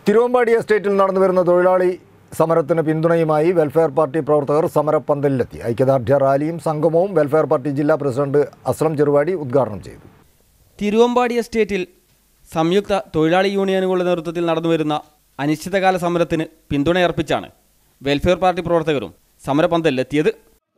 തിരുവമ്പാടി എസ്റ്റേറ്റിൽ നടന്നുവരുന്ന തൊഴിലാളി സമരത്തിന് പിന്തുണയുമായി വെൽഫെയർ പാർട്ടി പ്രവർത്തകർ സമരപ്പന്തലിലെത്തി ഐക്യദാർഢ്യ റാലിയും സംഗമവും വെൽഫെയർ പാർട്ടി ജില്ലാ പ്രസിഡന്റ് അസ്ലം ചെറുവാടി ഉദ്ഘാടനം ചെയ്തു തിരുവമ്പാടി എസ്റ്റേറ്റിൽ സംയുക്ത തൊഴിലാളി യൂണിയനുകളുടെ നേതൃത്വത്തിൽ നടന്നുവരുന്ന അനിശ്ചിതകാല സമരത്തിന് പിന്തുണയർപ്പിച്ചാണ് വെൽഫെയർ പാർട്ടി പ്രവർത്തകരും സമരപന്തലിലെത്തിയത്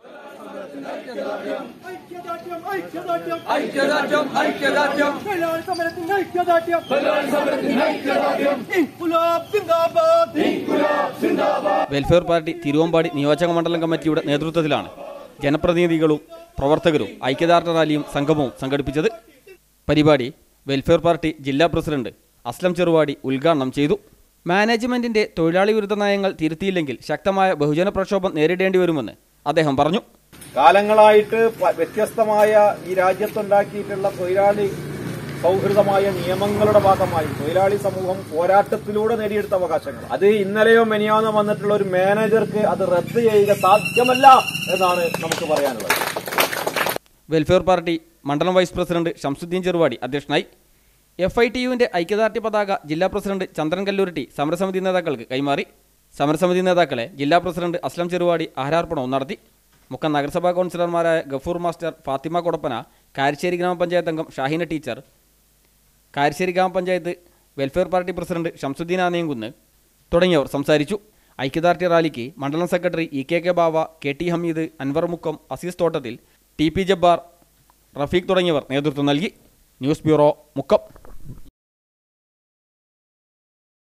ഐക്യദാർഢ്യം ഐക്യദാർഢ്യം ഐക്യദാർഢ്യം തൊഴിലാളി സമരത്തിന്റെ ഐക്യദാർഢ്യം തൊഴിലാളി സമരത്തിന്റെ ഐക്യദാർഢ്യം ഇൻകുലാബ് സിന്ദാബാദ് ഇൻകുലാബ് സിന്ദാബാദ് വെൽഫെയർ പാർട്ടി തിരുവമ്പാടി നിയോജക മണ്ഡലം കമ്മിറ്റിയുടെ നേതൃത്വത്തിലാണ് ജനപ്രതിനിധികളും പ്രവർത്തകരും ഐക്യദാർഢ്യ റാലിയും സംഗമവും സംഘടിപ്പിച്ചത് പരിപാടി വെൽഫെയർ പാർട്ടി ജില്ലാ പ്രസിഡന്റ് അസ്ലം ചെറുവാടി ഉദ്ഘാടനം ചെയ്തു മാനേജ്മെന്റിന്റെ തൊഴിലാളി വിരുദ്ധ നയങ്ങൾ തിരുത്തിയില്ലെങ്കിൽ ശക്തമായ ബഹുജന പ്രക്ഷോഭം നേരിടേണ്ടി വരുമെന്ന് അദ്ദേഹം പറഞ്ഞു കാലങ്ങളായിട്ട് പ- വ്യത്യസ്തമായ ഈ രാജ്യത്തുണ്ടാക്കിയിട്ടുള്ള തൊഴിലാളി സൗഹൃദമായ നിയമങ്ങളുടെ ഭാഗമായി തൊഴിലാളി സമൂഹം പോരാട്ടത്തിലൂടെ നേടിയെടുത്ത അവകാശങ്ങൾ അത് ഇന്നലെയോ മെനിയാന്നോ വന്നിട്ടുള്ള ഒരു മാനേജർക്ക് അത് റദ്ദ് ചെയ്യുക സാധ്യമല്ല എന്നാണ് നമുക്ക് പറയാനുള്ളത് വെൽഫെയർ പാർട്ടി മണ്ഡലം വൈസ് പ്രസിഡന്റ് ഷംസുദ്ദീൻ ചെറുവാടി അധ്യക്ഷനായി എഫ് ഐ ടി യുവിന്റെ ഐക്യദാർഢ്യ പതാക ജില്ലാ പ്രസിഡന്റ് ചന്ദ്രൻ കല്ലൂരിട്ടി സമരസമിതി നേതാക്കൾക്ക് കൈമാറി സമരസമിതി നേതാക്കളെ ജില്ലാ പ്രസിഡന്റ് അസ്ലം ചെറുവാടി ആഹാരാർപ്പണവും നടത്തി മുക്കം നഗരസഭാ കൗൺസിലർമാരായ ഗഫൂർ മാസ്റ്റർ ഫാത്തിമ കൊടപ്പന കാരശ്ശേരി ഗ്രാമപഞ്ചായത്ത് അംഗം ഷാഹിന ടീച്ചർ കാരശ്ശേരി ഗ്രാമപഞ്ചായത്ത് welfare party president Shamsuddin Anayamkunnu തുടങ്ങിയവർ സംസാരിച്ചു ഐക്യദാർഢ്യ റാലിക്ക് മണ്ഡലം secretary E K K Bava K T Hameed Anwar Mukkam Azeez Thottathil T P Jabbar Rafeeq തുടങ്ങിയവർ നേതൃത്വം നൽകി ന്യൂസ് ബ്യൂറോ മുക്കം